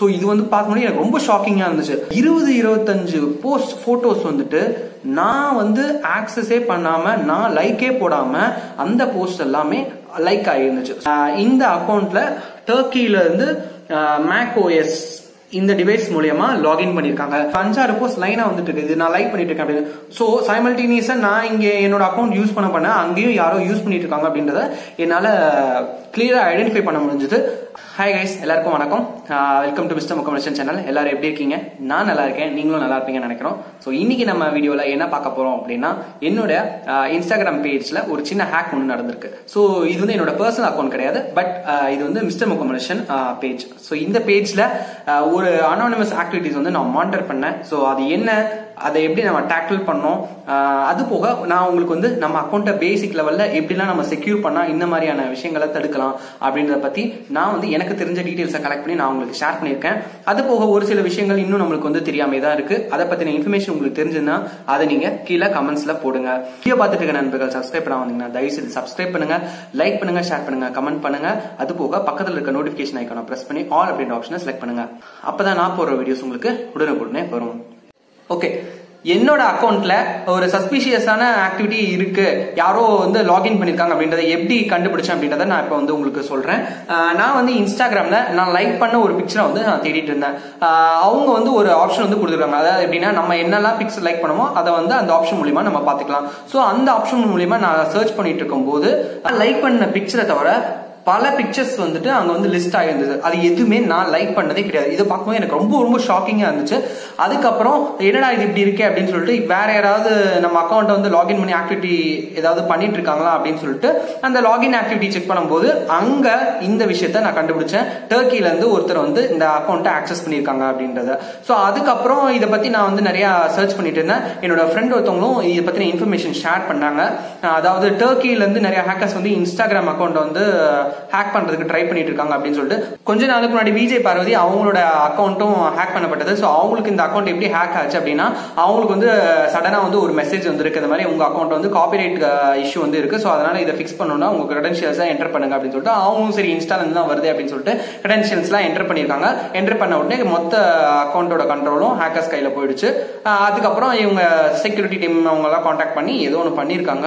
so இது வந்து பார்க்கும்போது எனக்கு ரொம்ப ஷாக்கிங்காக இருந்துச்சு இருபது இருபத்தஞ்சு போஸ்ட் ஃபோட்டோஸ் வந்துட்டு நான் வந்து ஆக்சஸே பண்ணாம நான் லைக்கே போடாம அந்த போஸ்ட் எல்லாமே லைக் ஆகிருந்துச்சு ஆஹ் இந்த அக்கௌண்ட்ல டர்க்கியில இருந்து மேக் ஓஎஸ் இந்த டிவைஸ் மூலியமா லாகின் பண்ணிருக்காங்க அஞ்சாறு போஸ்ட் லைனா வந்துட்டு இருக்கு இது நான் லைக் பண்ணிட்டு இருக்கேன் அப்படின்னு ஸோ சைமல்டேனியஸா நான் இங்க என்னோட அக்கௌண்ட் யூஸ் பண்ண பண்ண அங்கேயும் யாரோ யூஸ் பண்ணிட்டு இருக்காங்க அப்படின்றத என்னால கிளியரா ஐடென்டிஃபை பண்ண முடிஞ்சது ஹாய் கைஸ் எல்லாருக்கும் வணக்கம் வெல்கம் டு மிஸ்டர் முக்கமலேஷன் சேனல் எல்லாரும் எப்படி இருக்கீங்க நான் நல்லா இருக்கேன் நீங்களும் நல்லா இருப்பீங்கன்னு நினைக்கிறோம் ஸோ இன்னைக்கு நம்ம வீடியோல என்ன பார்க்க போறோம் அப்படின்னா என்னோட இன்ஸ்டாகிராம் பேஜ்ல ஒரு சின்ன ஹேக் ஒன்று நடந்திருக்கு ஸோ இது வந்து என்னோட பர்சனல் அக்கௌண்ட் கிடையாது பட் இது வந்து மிஸ்டர் முக்கமலேஷன் பேஜ் ஸோ இந்த பேஜ்ல ஒரு அனானிமஸ் ஆக்டிவிட்டிஸ் வந்து நான் மானிட்டர் பண்ணேன் ஸோ அது என்ன அதை எப்படி நம்ம டேக்கிள் பண்ணோம் ஆஹ் அது போக நான் உங்களுக்கு வந்து நம்ம அக்கௌண்ட்டை பேசிக் லெவல்ல எப்படிலாம் நம்ம செக்யூர் பண்ணா இந்த மாதிரியான விஷயங்களை தடுக்கலாம் அப்படின்றத பத்தி நான் வந்து எனக்கு தெரிஞ்ச டீடைல்ஸை கலெக்ட் பண்ணி நான் உங்களுக்கு ஷேர் பண்ணியிருக்கேன் அது போக ஒரு சில விஷயங்கள் இன்னும் நம்மளுக்கு வந்து தெரியாம தான் இருக்கு அதை பத்தின இன்ஃபர்மேஷன் உங்களுக்கு தெரிஞ்சதுன்னா அதை நீங்க கீழே கமெண்ட்ஸ்ல போடுங்க கீழே பார்த்துட்டு இருக்க நண்பர்கள் சப்ஸ்கிரைப் பண்ண வந்தீங்கன்னா தயவு செய்து சப்ஸ்கிரைப் பண்ணுங்க லைக் பண்ணுங்க ஷேர் பண்ணுங்க கமெண்ட் பண்ணுங்க அது போக பக்கத்தில் இருக்க நோட்டிபிகேஷன் ஐக்கான பிரஸ் பண்ணி ஆல் அப்படின்ற ஆப்ஷனை செலக்ட் பண்ணுங்க அப்பதான் நான் போடுற வீடியோஸ் உங்களுக்கு உடனுக்குடனே வரும் ஓகே என்னோட அக்கௌண்ட்ல ஒரு சஸ்பிஷியஸான ஆக்டிவிட்டி இருக்கு யாரோ வந்து லாகின் பண்ணிருக்காங்க அப்படின்றத எப்படி கண்டுபிடிச்சேன் அப்படின்றத நான் இப்போ வந்து உங்களுக்கு சொல்றேன் ஆஹ் நான் வந்து இன்ஸ்டாகிராம்ல நான் லைக் பண்ண ஒரு பிக்சரை வந்து நான் தேடிட்டு இருந்தேன் ஆஹ் அவங்க வந்து ஒரு ஆப்ஷன் வந்து கொடுத்துருக்காங்க அதாவது எப்படின்னா நம்ம என்னெல்லாம் பிக்சர் லைக் பண்ணுமோ அதை வந்து அந்த ஆப்ஷன் மூலியமா நம்ம பாத்துக்கலாம் ஸோ அந்த ஆப்ஷன் மூலியமா நான் சர்ச் பண்ணிட்டு இருக்கும்போது லைக் பண்ண பிக்சரை தவிர பல பிக்சர்ஸ் வந்துட்டு அங்க வந்து லிஸ்ட் ஆகிருந்தது அது எதுவுமே நான் லைக் பண்ணதே கிடையாது இதை பார்க்கும்போது எனக்கு ரொம்ப ரொம்ப ஷாக்கிங்கா இருந்துச்சு அதுக்கப்புறம் என்னடா இது இப்படி இருக்கே அப்படின்னு சொல்லிட்டு வேற யாராவது நம்ம அக்கௌண்ட்டை வந்து லாகின் பண்ணி ஆக்டிவிட்டி ஏதாவது பண்ணிட்டு இருக்காங்களா அப்படின்னு சொல்லிட்டு அந்த லாகின் ஆக்டிவிட்டி செக் பண்ணும்போது அங்க இந்த விஷயத்த நான் கண்டுபிடிச்சேன் டர்க்கில இருந்து ஒருத்தர் வந்து இந்த அக்கௌண்ட்டை ஆக்சஸ் பண்ணியிருக்காங்க அப்படின்றத ஸோ அதுக்கப்புறம் இதை பத்தி நான் வந்து நிறைய சர்ச் பண்ணிட்டு இருந்தேன் என்னோட ஃப்ரெண்ட் ஒருத்தவங்களும் இதை பத்தின இன்ஃபர்மேஷன் ஷேர் பண்ணாங்க அதாவது டர்க்கில இருந்து நிறைய ஹேக்கர்ஸ் வந்து இன்ஸ்டாகிராம் அக்கௌண்ட் வந்து ஹேக் பண்றதுக்கு ட்ரை பண்ணிட்டு இருக்காங்க அப்படின்னு சொல்லிட்டு கொஞ்ச நாளுக்கு முன்னாடி விஜய் பார்வதி அவங்களோட அக்கௌண்ட்டும் ஹேக் பண்ணப்பட்டது ஸோ அவங்களுக்கு இந்த அக்கௌண்ட் எப்படி ஹேக் ஆச்சு அப்படின்னா அவங்களுக்கு வந்து சடனா வந்து ஒரு மெசேஜ் வந்துருக்கு இந்த மாதிரி உங்க அக்கௌண்ட் வந்து காப்பிரைட் இஷ்யூ வந்து இருக்கு ஸோ அதனால இதை ஃபிக்ஸ் பண்ணணும்னா உங்க கிரெடென்ஷியல்ஸ் என்டர் பண்ணுங்க அப்படின்னு சொல்லிட்டு அவங்களும் சரி இன்ஸ்டால இருந்து தான் வருது அப்படின்னு சொல்லிட்டு கிரெடென்ஷியல்ஸ்லாம் என்டர் பண்ணியிருக்காங்க என்டர் பண்ண உடனே மொத்த அக்கௌண்ட்டோட கண்ட்ரோலும் ஹேக்கர்ஸ் கையில போயிடுச்சு அதுக்கப்புறம் இவங்க செக்யூரிட்டி டீம் அவங்க எல்லாம் காண்டாக்ட் பண்ணி ஏதோ ஒன்று பண்ணியிருக்காங்க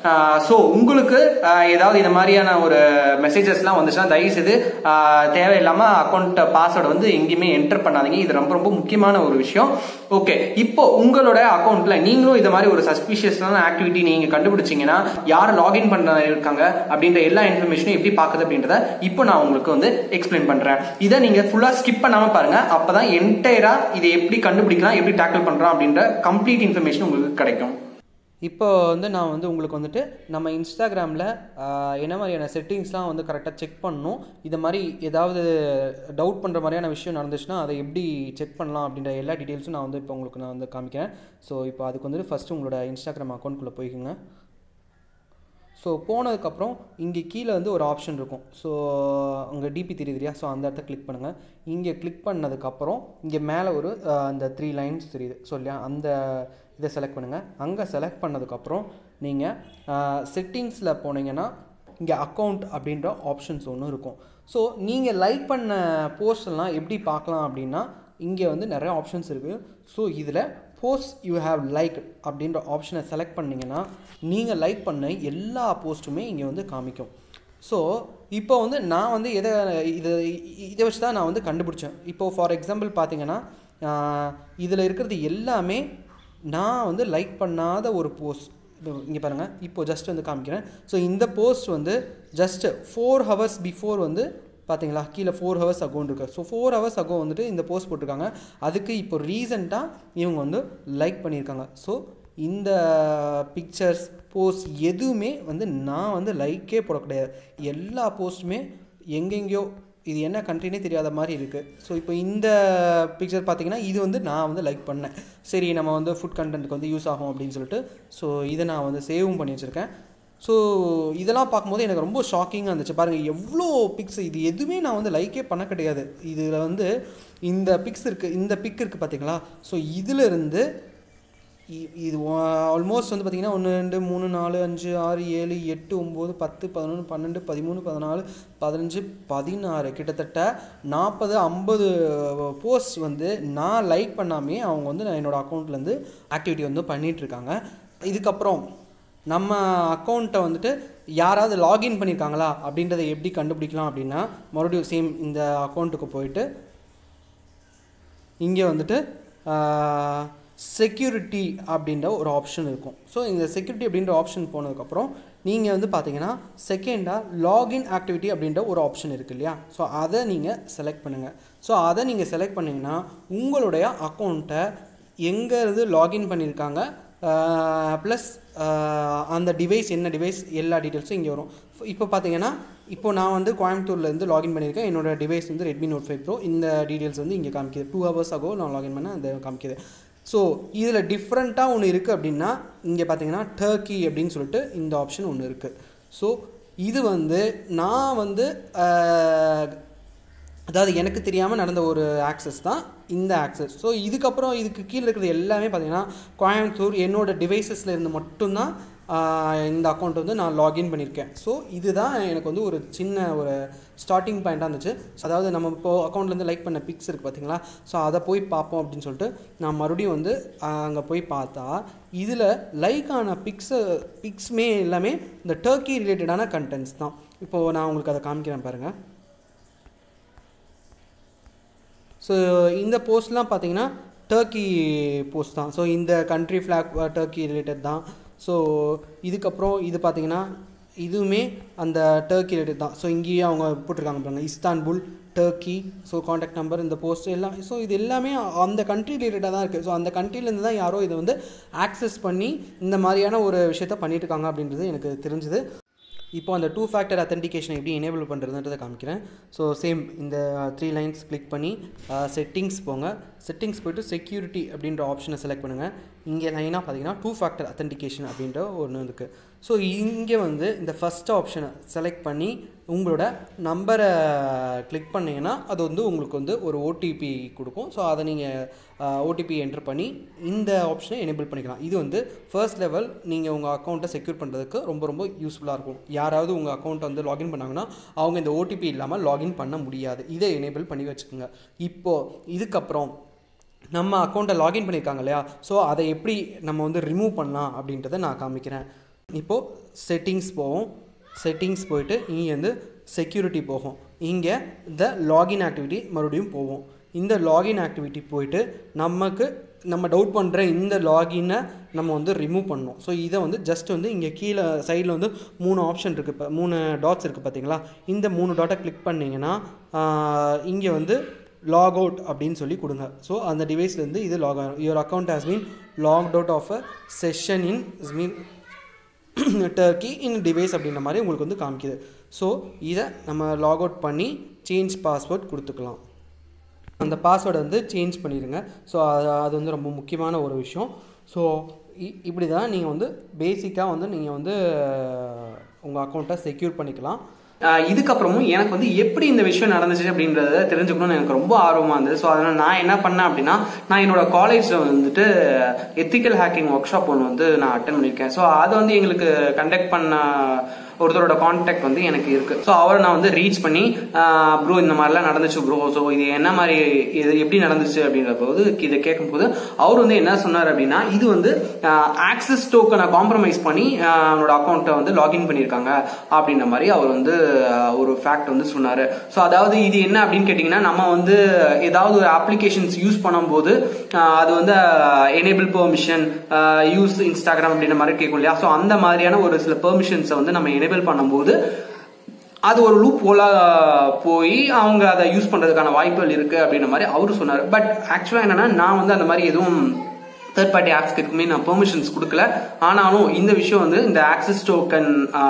ஸோ உங்களுக்கு ஏதாவது இந்த மாதிரியான ஒரு மெசேஜஸ்லாம் வந்துச்சுன்னா தயவு செய்து தேவையில்லாம அக்கௌண்ட் பாஸ்வேர்டு வந்து எங்கேயுமே என்டர் பண்ணாதீங்க இது ரொம்ப ரொம்ப முக்கியமான ஒரு விஷயம் ஓகே இப்போ உங்களோட அக்கௌண்ட்ல நீங்களும் இந்த மாதிரி ஒரு சஸ்பிஷியஸான ஆக்டிவிட்டி நீங்க கண்டுபிடிச்சீங்கன்னா யார் லாகின் பண்ண இருக்காங்க அப்படின்ற எல்லா இன்ஃபர்மேஷனும் எப்படி பாக்குது அப்படின்றத இப்போ நான் உங்களுக்கு வந்து எக்ஸ்பிளைன் பண்றேன் இதை நீங்க ஃபுல்லா ஸ்கிப் பண்ணாம பாருங்க அப்பதான் என்டையரா இதை எப்படி கண்டுபிடிக்கலாம் எப்படி டேக்கிள் பண்றோம் அப்படின்ற கம்ப்ளீட் இன்ஃபர்மேஷன் உங்களுக்கு கிடைக்கும் இப்போ வந்து நான் வந்து உங்களுக்கு வந்துட்டு நம்ம இன்ஸ்டாகிராமில் என்ன மாதிரியான செட்டிங்ஸ்லாம் வந்து கரெக்டாக செக் பண்ணணும் இது மாதிரி ஏதாவது டவுட் பண்ணுற மாதிரியான விஷயம் நடந்துச்சுன்னா அதை எப்படி செக் பண்ணலாம் அப்படின்ற எல்லா டீட்டெயில்ஸும் நான் வந்து இப்போ உங்களுக்கு நான் வந்து காமிக்கிறேன் ஸோ இப்போ அதுக்கு வந்துட்டு ஃபஸ்ட்டு உங்களோட இன்ஸ்டாகிராம் அக்கௌண்ட்குள்ளே போய்க்குங்க ஸோ போனதுக்கப்புறம் இங்கே கீழே வந்து ஒரு ஆப்ஷன் இருக்கும் ஸோ உங்கள் டிபி தெரியுது இல்லையா ஸோ அந்த இடத்த கிளிக் பண்ணுங்கள் இங்கே கிளிக் பண்ணதுக்கப்புறம் இங்கே மேலே ஒரு அந்த த்ரீ லைன்ஸ் தெரியுது ஸோ இல்லையா அந்த இதை செலக்ட் பண்ணுங்கள் அங்கே செலக்ட் பண்ணதுக்கப்புறம் நீங்கள் செட்டிங்ஸில் போனீங்கன்னா இங்கே அக்கௌண்ட் அப்படின்ற ஆப்ஷன்ஸ் ஒன்று இருக்கும் ஸோ நீங்கள் லைக் பண்ண போஸ்ட்லாம் எப்படி பார்க்கலாம் அப்படின்னா இங்கே வந்து நிறைய ஆப்ஷன்ஸ் இருக்குது ஸோ இதில் போஸ்ட் யூ ஹேவ் லைக் அப்படின்ற ஆப்ஷனை செலக்ட் பண்ணிங்கன்னா நீங்கள் லைக் பண்ண எல்லா போஸ்ட்டுமே இங்கே வந்து காமிக்கும் ஸோ இப்போ வந்து நான் வந்து எதை இதை இதை வச்சு தான் நான் வந்து கண்டுபிடிச்சேன் இப்போது ஃபார் எக்ஸாம்பிள் பார்த்தீங்கன்னா இதில் இருக்கிறது எல்லாமே நான் வந்து லைக் பண்ணாத ஒரு போஸ்ட் இங்கே பாருங்கள் இப்போது ஜஸ்ட் வந்து காமிக்கிறேன் ஸோ இந்த போஸ்ட் வந்து ஜஸ்ட் ஃபோர் ஹவர்ஸ் பிஃபோர் வந்து பார்த்தீங்களா கீழே ஃபோர் ஹவர்ஸ் அகௌண்ட் இருக்குது ஸோ ஃபோர் ஹவர்ஸ் அகோ வந்துட்டு இந்த போஸ்ட் போட்டிருக்காங்க அதுக்கு இப்போ ரீசெண்டாக இவங்க வந்து லைக் பண்ணியிருக்காங்க ஸோ இந்த பிக்சர்ஸ் போஸ்ட் எதுவுமே வந்து நான் வந்து லைக்கே போட கிடையாது எல்லா போஸ்ட்டுமே எங்கெங்கேயோ இது என்ன கண்ட்ரினே தெரியாத மாதிரி இருக்குது ஸோ இப்போ இந்த பிக்சர் பார்த்தீங்கன்னா இது வந்து நான் வந்து லைக் பண்ணேன் சரி நம்ம வந்து ஃபுட் கண்டென்ட்டுக்கு வந்து யூஸ் ஆகும் அப்படின்னு சொல்லிட்டு ஸோ இதை நான் வந்து சேவும் பண்ணி வச்சுருக்கேன் ஸோ இதெல்லாம் பார்க்கும்போது எனக்கு ரொம்ப ஷாக்கிங்காக இருந்துச்சு பாருங்கள் எவ்வளோ பிக்ஸ் இது எதுவுமே நான் வந்து லைக்கே பண்ண கிடையாது இதில் வந்து இந்த பிக்ஸ் இருக்குது இந்த பிக் இருக்குது பார்த்தீங்களா ஸோ இதிலிருந்து இ- இது ஆல்மோஸ்ட் வந்து பார்த்தீங்கன்னா ஒன்று ரெண்டு மூணு நாலு அஞ்சு ஆறு ஏழு எட்டு ஒம்பது பத்து பதினொன்று பன்னெண்டு பதிமூணு பதினாலு பதினஞ்சு பதினாறு கிட்டத்தட்ட நாற்பது ஐம்பது போஸ்ட் வந்து நான் லைக் பண்ணாமே அவங்க வந்து நான் என்னோட அக்கௌண்ட்லேருந்து ஆக்டிவிட்டி வந்து பண்ணிட்டு இருக்காங்க இதுக்கப்புறம் நம்ம அக்கௌண்ட்டை வந்துட்டு யாராவது லாகின் பண்ணியிருக்காங்களா அப்படின்றத எப்படி கண்டுபிடிக்கலாம் அப்படின்னா மறுபடியும் சேம் இந்த அக்கௌண்ட்டுக்கு போயிட்டு இங்கே வந்துட்டு செக்யூரிட்டி அப்படின்ற ஒரு ஆப்ஷன் இருக்கும் ஸோ இந்த செக்யூரிட்டி அப்படின்ற ஆப்ஷன் போனதுக்கப்புறம் நீங்கள் வந்து பார்த்தீங்கன்னா செகண்டாக லாகின் ஆக்டிவிட்டி அப்படின்ற ஒரு ஆப்ஷன் இருக்குது இல்லையா ஸோ அதை நீங்கள் செலக்ட் பண்ணுங்கள் ஸோ அதை நீங்கள் செலக்ட் பண்ணிங்கன்னா உங்களுடைய அக்கௌண்ட்டை எங்கேருந்து லாகின் பண்ணியிருக்காங்க ப்ளஸ் அந்த டிவைஸ் என்ன டிவைஸ் எல்லா டீட்டெயில்ஸும் இங்கே வரும் இப்போ பார்த்தீங்கன்னா இப்போ நான் வந்து கோயம்புத்தூர்லேருந்து லாகின் பண்ணியிருக்கேன் என்னோட டிவைஸ் வந்து ரெட்மி நோட் ஃபைவ் ப்ரோ இந்த டீட்டெயில்ஸ் வந்து இங்கே காமிக்குது டூ ஹவர்ஸ் ஆகோ நான் லாகின் பண்ண அந்த காமிக்குது ஸோ இதில் டிஃப்ரெண்ட்டாக ஒன்று இருக்குது அப்படின்னா இங்கே பார்த்தீங்கன்னா டர்க்கி அப்படின்னு சொல்லிட்டு இந்த ஆப்ஷன் ஒன்று இருக்குது ஸோ இது வந்து நான் வந்து ஆஹ், அதாவது எனக்கு தெரியாமல் நடந்த ஒரு ஆக்சஸ் தான் இந்த ஆக்சஸ் ஸோ இதுக்கப்புறம் இதுக்கு கீழே இருக்கிறது எல்லாமே பார்த்தீங்கன்னா கோயம்புத்தூர் என்னோட டிவைசஸில் இருந்து மட்டும்தான் ஆஹ், இந்த அக்கௌண்ட் வந்து நான் லாகின் பண்ணியிருக்கேன் ஸோ இதுதான் எனக்கு வந்து ஒரு சின்ன ஒரு ஸ்டார்டிங் பாயிண்ட்டாக இருந்துச்சு அதாவது நம்ம இப்போ அக்கௌண்ட்லேருந்து லைக் பண்ண பிக்ஸ் இருக்குது பார்த்தீங்களா ஸோ அதை போய் பார்ப்போம் அப்படின்னு சொல்லிட்டு நான் மறுபடியும் வந்து அங்கே போய் பார்த்தா இதில் லைக் ஆன பிக்ஸு பிக்ஸ்மே எல்லாமே இந்த டர்க்கி ரிலேட்டடான கண்டென்ட்ஸ் தான் இப்போது நான் உங்களுக்கு அதை காமிக்கிறேன் பாருங்கள் ஸோ இந்த போஸ்ட்லாம் பார்த்தீங்கன்னா டர்க்கி போஸ்ட் தான் ஸோ இந்த கண்ட்ரி ஃப்ளாக் டர்க்கி ரிலேட்டட் தான் ஸோ இதுக்கப்புறம் இது பார்த்தீங்கன்னா இதுவுமே அந்த டர்க்கி ரிலேட்டட் தான் ஸோ இங்கேயும் அவங்க போட்டிருக்காங்க பாருங்க Istanbul Turkey so contact number இந்த போஸ்ட் எல்லாம் ஸோ இது எல்லாமே அந்த கண்ட்ரி ரிலேட்டடாக தான் இருக்குது ஸோ அந்த கண்ட்ரிலேருந்து தான் யாரோ இதை வந்து ஆக்சஸ் பண்ணி இந்த மாதிரியான ஒரு விஷயத்த பண்ணிட்டு இருக்காங்க அப்படின்றது எனக்கு தெரிஞ்சுது இப்போ அந்த டூ ஃபேக்டர் அத்தன்டிகேஷனை எப்படி எனேபிள் பண்ணுறதுன்றதை காமிக்கிறேன் ஸோ சேம் இந்த த்ரீ லைன்ஸ் கிளிக் பண்ணி செட்டிங்ஸ் போங்க செட்டிங்ஸ் போயிட்டு செக்யூரிட்டி அப்படின்ற ஆப்ஷனை செலக்ட் பண்ணுங்கள் இங்கே லைனாக பார்த்தீங்கன்னா டூ ஃபேக்டர் அத்தன்டிகேஷன் அப்படின்ற ஒன்று இருக்குது ஸோ இங்கே வந்து இந்த ஃபஸ்ட் ஆப்ஷனை செலக்ட் பண்ணி உங்களோட நம்பரை கிளிக் பண்ணீங்கன்னா அது வந்து உங்களுக்கு வந்து ஒரு ஓடிபி கொடுக்கும் ஸோ அதை நீங்கள் ஓடிபி என்டர் பண்ணி இந்த ஆப்ஷனை எனேபிள் பண்ணிக்கலாம் இது வந்து ஃபர்ஸ்ட் லெவல் நீங்கள் உங்கள் அக்கௌண்ட்டை செக்யூர் பண்ணுறதுக்கு ரொம்ப ரொம்ப யூஸ்ஃபுல்லாக இருக்கும் யாராவது உங்கள் அக்கௌண்ட்டை வந்து லாகின் பண்ணாங்கன்னா அவங்க இந்த ஓடிபி இல்லாமல் லாகின் பண்ண முடியாது இதை எனேபிள் பண்ணி வச்சுக்கோங்க இப்போது இதுக்கப்புறம் நம்ம அக்கௌண்ட்டை லாகின் பண்ணியிருக்காங்க இல்லையா ஸோ அதை எப்படி நம்ம வந்து ரிமூவ் பண்ணலாம் அப்படின்றத நான் காமிக்கிறேன் இப்போது செட்டிங்ஸ் போவோம் செட்டிங்ஸ் போயிட்டு இங்கே வந்து செக்யூரிட்டி போகும் இங்கே இந்த லாகின் ஆக்டிவிட்டி மறுபடியும் போவோம் இந்த லாகின் ஆக்டிவிட்டி போயிட்டு நமக்கு நம்ம டவுட் பண்ணுற இந்த லாகினை நம்ம வந்து ரிமூவ் பண்ணணும் ஸோ இதை வந்து ஜஸ்ட் வந்து இங்கே கீழே சைடில் வந்து மூணு ஆப்ஷன் இருக்குது இப்போ மூணு டாட்ஸ் இருக்குது பார்த்தீங்களா இந்த மூணு டாட்டை கிளிக் பண்ணிங்கன்னா இங்கே வந்து லாக் அவுட் அப்படின்னு சொல்லி கொடுங்க ஸோ அந்த டிவைஸ்லேருந்து இது லாக் ஆகும் your account has been locked out of a session in been Turkey in device அப்படின்ற மாதிரி உங்களுக்கு வந்து காமிக்குது ஸோ இதை நம்ம லாக் அவுட் பண்ணி சேஞ்ச் பாஸ்வேர்ட் கொடுத்துக்கலாம் அந்த பாஸ்வேர்டை வந்து சேஞ்ச் பண்ணிடுங்க ஸோ அது அது வந்து ரொம்ப முக்கியமான ஒரு விஷயம் ஸோ இப்படி தான் நீங்கள் வந்து பேசிக்காக வந்து நீங்கள் வந்து உங்கள் அக்கௌண்ட்டை செக்யூர் பண்ணிக்கலாம் ஆஹ் இதுக்கப்புறமும் எனக்கு வந்து எப்படி இந்த விஷயம் நடந்துச்சு அப்படின்றத தெரிஞ்சுக்கணும்னு எனக்கு ரொம்ப ஆர்வமா இருந்தது ஸோ அதனால நான் என்ன பண்ணேன் அப்படின்னா நான் என்னோட காலேஜ்ல வந்துட்டு எத்திக்கல் ஹேக்கிங் ஒர்க் ஷாப் ஒன்று வந்து நான் அட்டன் பண்ணியிருக்கேன் ஸோ அதை வந்து எங்களுக்கு கண்டக்ட் பண்ண ஒருத்தரோட கான்டாக்ட் வந்து எனக்கு இருக்கு ஸோ அவரை நான் வந்து ரீச் பண்ணி ப்ரோ இந்த மாதிரிலாம் நடந்துச்சு ப்ரோ ஸோ இது என்ன மாதிரி இது எப்படி நடந்துச்சு அப்படின்ற போது இதை கேட்கும்போது அவர் வந்து என்ன சொன்னார் அப்படின்னா இது வந்து ஆக்சஸ் டோக்கனை காம்ப்ரமைஸ் பண்ணி ஆஹ் அவனோட அக்கௌண்ட்டை வந்து லாகின் பண்ணியிருக்காங்க அப்படின்ற மாதிரி அவர் வந்து ஆஹ் ஒரு ஃபேக்ட் வந்து சொன்னார் ஸோ அதாவது இது என்ன அப்படின்னு கேட்டிங்கன்னா நம்ம வந்து ஏதாவது ஒரு அப்ளிகேஷன்ஸ் யூஸ் பண்ணும்போது ஆஹ் அது வந்து எனேபிள் பெர்மிஷன் யூஸ் இன்ஸ்டாகிராம் அப்படின்ற மாதிரி கேட்கும் இல்லையா ஸோ அந்த மாதிரியான ஒரு சில பெர்மிஷன்ஸை வந்து நம்ம எனேபிள் பண்ணும்போது அது ஒரு லூப் போல போய் அவங்க அதை யூஸ் பண்றதுக்கான வாய்ப்புகள் இருக்கு அப்படின்ற மாதிரி அவரு சொன்னார் பட் ஆக்சுவலா என்னன்னா நான் வந்து அந்த மாதிரி எதுவும் தேர்ட் பார்ட்டி ஆப்ஸ்க்கு எதுக்குமே நான் பெர்மிஷன்ஸ் கொடுக்கல ஆனாலும் இந்த விஷயம் வந்து இந்த ஆக்சஸ் டோக்கன்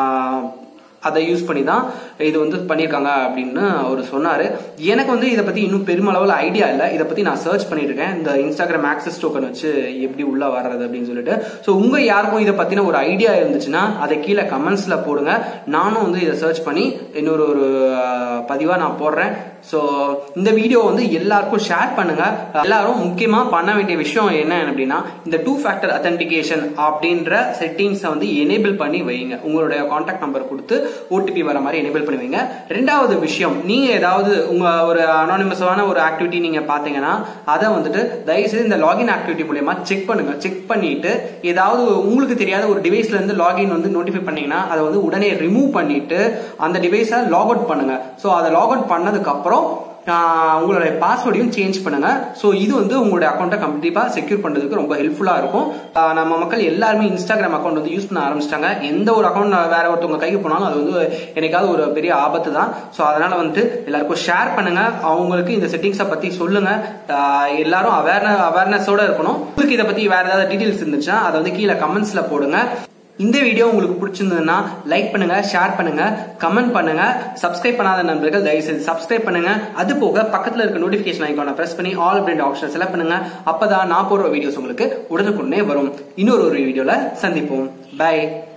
அதை யூஸ் பண்ணி தான் இது வந்து பண்ணியிருக்காங்க அப்படின்னு அவர் சொன்னார் எனக்கு வந்து இதை பற்றி இன்னும் பெருமளவில் ஐடியா இல்லை இதை பற்றி நான் சர்ச் பண்ணிட்டு இருக்கேன் இந்த இன்ஸ்டாகிராம் ஆக்சஸ் டோக்கன் வச்சு எப்படி உள்ள வர்றது அப்படின்னு சொல்லிட்டு ஸோ உங்கள் யாருக்கும் இதை பற்றின ஒரு ஐடியா இருந்துச்சுன்னா அதை கீழே கமெண்ட்ஸில் போடுங்க நானும் வந்து இதை சர்ச் பண்ணி இன்னொரு ஒரு பதிவாக நான் போடுறேன் ஸோ இந்த வீடியோ வந்து எல்லாருக்கும் ஷேர் பண்ணுங்க எல்லாரும் முக்கியமா பண்ண வேண்டிய விஷயம் என்ன அப்படின்னா இந்த டூ ஃபேக்டர் அத்தன்டிகேஷன் அப்படின்ற செட்டிங்ஸை வந்து எனேபிள் பண்ணி வைங்க உங்களுடைய கான்டாக்ட் நம்பர் கொடுத்து ஓடிபி வர மாதிரி எனேபிள் பண்ணி வைங்க ரெண்டாவது விஷயம் நீங்க ஏதாவது உங்க ஒரு அனானிமஸான ஒரு ஆக்டிவிட்டி நீங்க பாத்தீங்கன்னா அதை வந்துட்டு தயவுசெய்து இந்த லாகின் ஆக்டிவிட்டி மூலயமா செக் பண்ணுங்க செக் பண்ணிட்டு ஏதாவது உங்களுக்கு தெரியாத ஒரு டிவைஸ்ல இருந்து லாகின் வந்து நோட்டிஃபை பண்ணீங்கன்னா அதை வந்து உடனே ரிமூவ் பண்ணிட்டு அந்த டிவைஸை லாக் அவுட் பண்ணுங்க ஸோ அதை லாக் அவுட் பண்ணதுக்கு அப்புறம் ஆஹ் உங்களுடைய பாஸ்வேர்டையும் சேஞ்ச் பண்ணுங்க ஸோ இது வந்து உங்களுடைய அக்கௌண்ட்டை கண்டிப்பா செக்யூர் பண்றதுக்கு ரொம்ப ஹெல்ப்ஃபுல்லா இருக்கும் ஆஹ் நம்ம மக்கள் எல்லாருமே இன்ஸ்டாகிராம் அக்கௌண்ட் வந்து யூஸ் பண்ண ஆரம்பிச்சிட்டாங்க எந்த ஒரு அக்கௌண்ட் வேற ஒருத்தவங்க கைக்கு போனாலும் அது வந்து என்னைக்காவது ஒரு பெரிய ஆபத்து தான் ஸோ அதனால வந்துட்டு எல்லாருக்கும் ஷேர் பண்ணுங்க அவங்களுக்கு இந்த செட்டிங்ஸை பத்தி சொல்லுங்க ஆஹ் எல்லாரும் அவேர்னஸ் அவேர்னஸோட இருக்கணும் உங்களுக்கு இதை பத்தி வேற ஏதாவது டீடைல்ஸ் இருந்துச்சுன்னா அதை வந்து கீழே கமெண்ட்ஸ்ல போடுங்க இந்த வீடியோ உங்களுக்கு பிடிச்சிருந்ததுன்னா லைக் பண்ணுங்க ஷேர் பண்ணுங்க கமெண்ட் பண்ணுங்க சப்ஸ்கிரைப் பண்ணாத நண்பர்கள் தயவு செய்து சப்ஸ்கிரைப் பண்ணுங்க அது போக பக்கத்துல இருக்க நோட்டிபிகேஷன் ஐக்கான பிரஸ் பண்ணி ஆல் அப்படின்ற ஆப்ஷன் செலக்ட் பண்ணுங்க அப்பதான் நான் போடுற வீடியோஸ் உங்களுக்கு உடனுக்குடனே வரும் இன்னொரு ஒரு வீடியோல சந்திப்போம் பை